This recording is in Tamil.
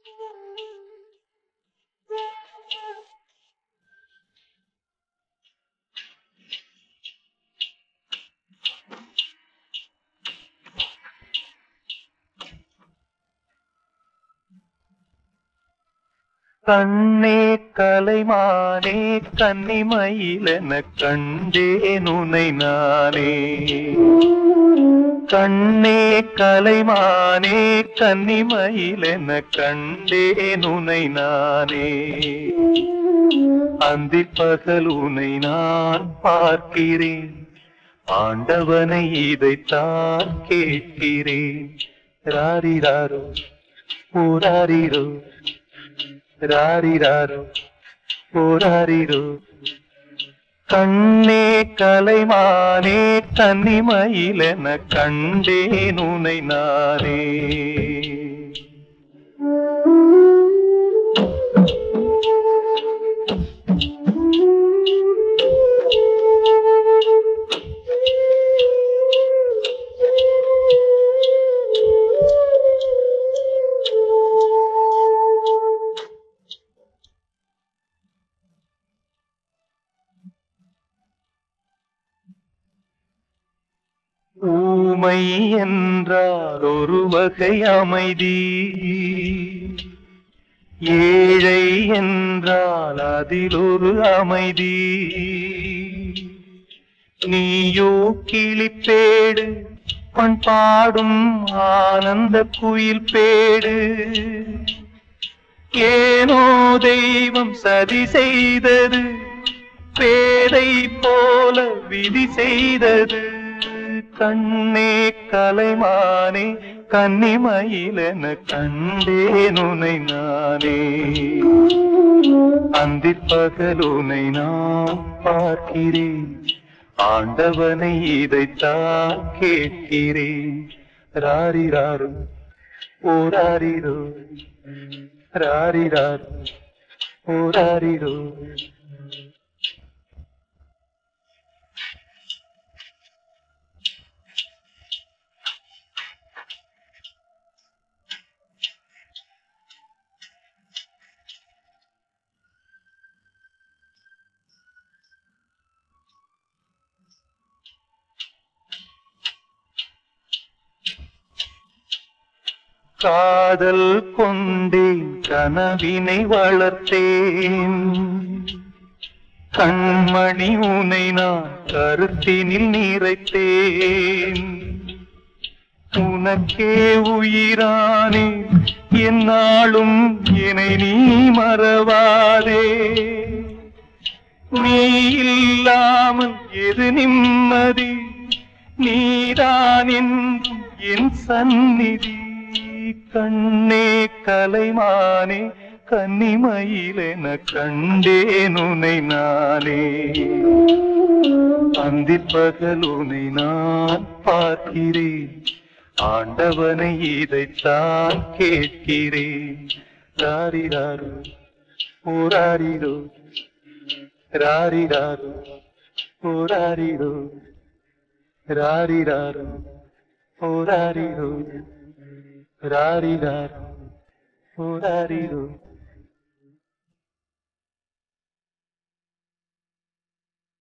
கண்ணே கலைமானே கன்னிமயிலென கண்டேன் உனை நானே கண்ணே கலைமானே கன்னிமயிலென கண்டேன் உனை நானே அந்தி பகல் உனை நான் பார்க்கிறேன் ஆண்டவனை இதைத்தான் கேட்கிறேன் ராரிராரோ ஊராரிரோ ராரிராரோ போராரிரோ கண்ணே கலைமானே கன்னிமயிலென கண்டேன் உனை நானே ஊமை என்றால் ஒரு வகை அமைதி ஏழை என்றால் அதில் ஒரு அமைதி நீயோ கிளிப்பேடு பண் பாடும் ஆனந்த குயில் பேடு ஏனோ தெய்வம் சதி செய்தது பேதை போல விதி செய்தது கண்ணே கலைமானே கன்னிமயிலென கண்டேன் உனை நானே அந்திப் பகல் உனை நான் பார்க்கிறேன் ஆண்டவனை இதைத்தான் கேட்கிறேன் ராரிராரோ ஓராரிரோ ராரிராரோ ஓராரிரோ காதல் கொண்டேன் கனவினை வளர்த்தேன் கண்மணி உனை நான் கருத்தினில் நிறைத்தேன் உனக்கே உயிரானே என்னாலும் என்னை நீ மறவாதே நீ இல்லாமல் எது நிம்மதி நீதான் என்றும் என் சந்நிதி கண்ணே கலைமானே கன்னிமயிலென கண்டேன் உனை நானே அந்திப் பகல் உனை நான் பார்க்கிறேன் ஆண்டவனை இதைத்தான் கேட்கிறேன் ராரிராரோ ஓராரிரோ ராரிராரோ ஓராரிரோ ராரிராரோ ஓராரிரோ ராரிராரோ ஓராரிரோ